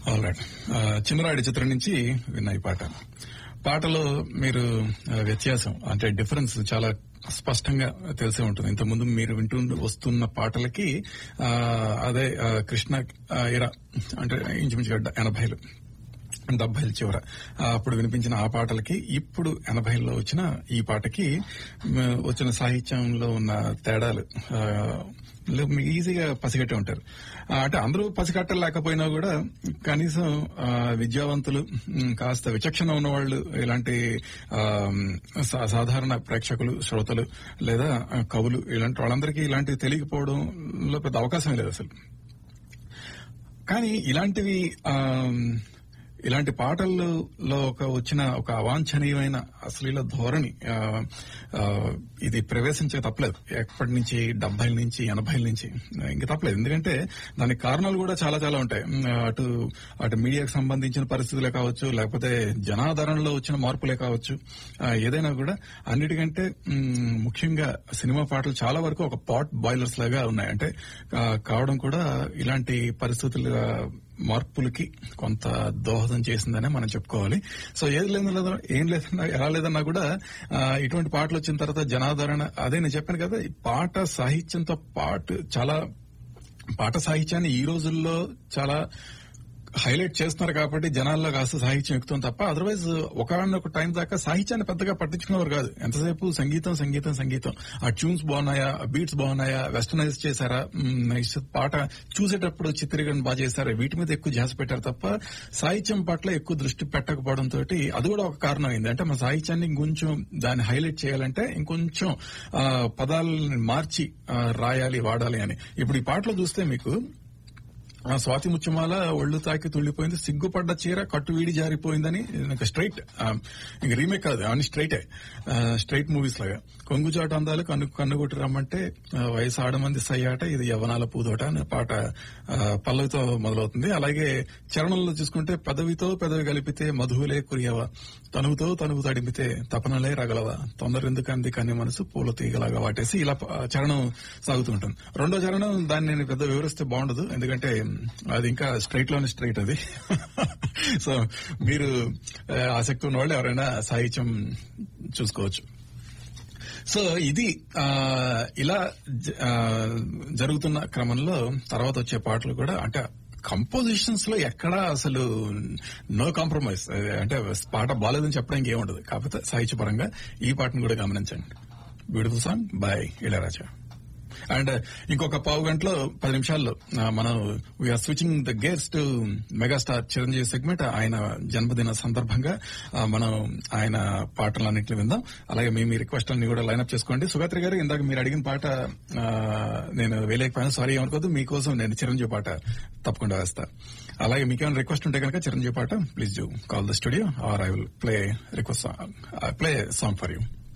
alright చిన్నరాడి చిత్రం నుంచి విన్న ఈ పాట పాటలో మీరు ఆ, వ్యత్యాసం అంటే డిఫరెన్స్ చాలా స్పష్టంగా తెలిసే ఉంటుంది ఇంతకుముందు మీరు వింటూ వస్తున్న పాటలకి ఆ, అదే ఆ, కృష్ణ ఆ, ఇరా అంటే ఇంచుమించుగా ఎనభైలు డెబ్బైల చివర ఆ, అప్పుడు వినిపించిన ఆ పాటలకి ఇప్పుడు ఎనభైలో వచ్చిన ఈ పాటకి మ, వచ్చిన సాహిత్యంలో ఉన్న తేడాలు ఆ, లో మీకు ఈజీగా పసిగట్టే ఉంటారు ఆ, అంటే అందరూ పసిగట్టలేకపోయినా కూడా కనీసం ఆ, విద్యావంతులు ఉమ్, కాస్త విచక్షణ ఉన్నవాళ్లు ఇలాంటి ఆ, సా- సాధారణ ప్రేక్షకులు శ్రోతలు లేదా ఆ, కవులు ఇలాంటి వాళ్ళందరికీ ఇలాంటివి తెలియకపోవడంలో పెద్ద అవకాశం లేదు అసలు కానీ ఇలాంటివి ఆ, ఇలాంటి పాటల్లో ఒక వచ్చిన ఒక అవాంఛనీయమైన అశ్లీల ధోరణి ఆ, ఆ, ఇది ప్రవేశించక తప్పలేదు ఎప్పటి నుంచి డెబ్బైల నుంచి ఎనభైల నుంచి ఇంక తప్పలేదు ఎందుకంటే దానికి కారణాలు కూడా చాలా చాలా ఉంటాయి ఉమ్, అటు అటు మీడియాకు సంబంధించిన పరిస్థితులే కావచ్చు లేకపోతే జనాదరణలో వచ్చిన మార్పులే కావచ్చు ఆ, ఏదైనా కూడా అన్నిటికంటే ఉమ్, ముఖ్యంగా సినిమా పాటలు చాలా వరకు ఒక పాట్ బాయిలర్స్ లాగా ఉన్నాయి అంటే ఆ, కావడం కూడా ఇలాంటి పరిస్థితుల మార్పులకి కొంత దోహదం చేసిందనే మనం చెప్పుకోవాలి సో ఏది లేదన్నా ఏం లేదన్నా ఎలా లేదన్నా కూడా ఆ, ఇటువంటి పాటలు వచ్చిన తర్వాత జనాదరణ అదే నేను చెప్పాను కదా ఈ పాట సాహిత్యంతో పాటు చాలా పాట సాహిత్యాన్ని ఈ రోజుల్లో చాలా హైలైట్ చేస్తున్నారు కాబట్టి జనాల్లో కాస్త సాహిత్యం ఎక్కుతుంది తప్ప అదర్వైజ్ ఒకనొక టైం దాకా సాహిత్యాన్ని పెద్దగా పట్టించుకునేవారు కాదు ఎంతసేపు సంగీతం సంగీతం సంగీతం ఆ ట్యూన్స్ బాగున్నాయా బీట్స్ బాగున్నాయా వెస్టర్నైజ్ చేశారా మ్, నెక్స్ట్ పాట చూసేటప్పుడు చిత్రీకరణ బాగా చేశారా వీటి మీద ఎక్కువ ధ్యాస పెట్టారు తప్ప సాహిత్యం పట్ల ఎక్కువ దృష్టి పెట్టకపోవడం తోటి అది కూడా ఒక కారణం అయింది అంటే మన సాహిత్యాన్ని ఇంకొంచెం దాన్ని హైలైట్ చేయాలంటే ఇంకొంచెం ఆ, పదాలని మార్చి ఆ, రాయాలి వాడాలి అని ఇప్పుడు ఈ పాటలో చూస్తే మీకు ఆ స్వాతి ముత్యమాల ఒళ్ళు తాకి తుళ్లిపోయింది సిగ్గుపడ్డ చీర కట్టు వీడి జారిపోయిందని ఇంకా స్ట్రైట్ ఇంక రీమేక్ కాదు అని స్ట్రైటే స్ట్రైట్ మూవీస్ లాగా కొంగుచాటు అందాలు కన్ను కన్నుగొట్టి రమ్మంటే ఆ, వయసు ఆడమంది సయ్యాట ఇది యవనాల పూదోట అనే పాట ఆ, పల్లవితో మొదలవుతుంది అలాగే చరణంలో చూసుకుంటే పెదవితో పెదవి కలిపితే మధువులే కురియవ తనువుతో తనువు తడిపితే తపనలే రగలవ తొందరెందుకు అంది కన్ని మనసు పూల తీగలాగా వాటేసి ఇలా ఆ, చరణం సాగుతూ ఉంటుంది రెండో చరణం దాన్ని నేను పెద్ద వివరిస్తే బాగుండదు ఎందుకంటే అది ఇంకా స్ట్రైట్ లోనే స్ట్రైట్ అది సో మీరు ఆ, ఆసక్తి ఉన్న వాళ్ళు ఎవరైనా సాహిత్యం చూసుకోవచ్చు సో ఇది ఆ, ఇలా జ- ఆ, జరుగుతున్న క్రమంలో తర్వాత వచ్చే పాటలు కూడా అంటే కంపోజిషన్స్ లో ఎక్కడా అసలు నో కాంప్రమైజ్ అంటే పాట బాగాలేదని చెప్పడానికి ఏముండదు కాకపోతే సాహిత్యపరంగా ఈ పాటను కూడా గమనించండి beautiful song by Ilaiyaraaja and ఇంకొక పావు గంటలో పది నిమిషాల్లో ఆ, మనం we are switching the gears to megastar Chiranjeevi segment ఆయన జన్మదిన సందర్భంగా ఆ, మనం ఆయన పాటలన్నింటినీ విందాం అలాగే మీ మీ రిక్వెస్ట్ అన్ని కూడా లైన్అప్ చేసుకోండి సుగాత్రి గారు ఇందాక మీరు అడిగిన పాట ఆ, నేను వేయలేకపోయాను సారీ ఏమనుకోదు మీకోసం నేను చిరంజీవి పాట తప్పకుండా వేస్తా అలాగే మీకేమైనా రిక్వెస్ట్ ఉంటే కనుక చిరంజీవి పాట please do call the studio or I will play request play song for you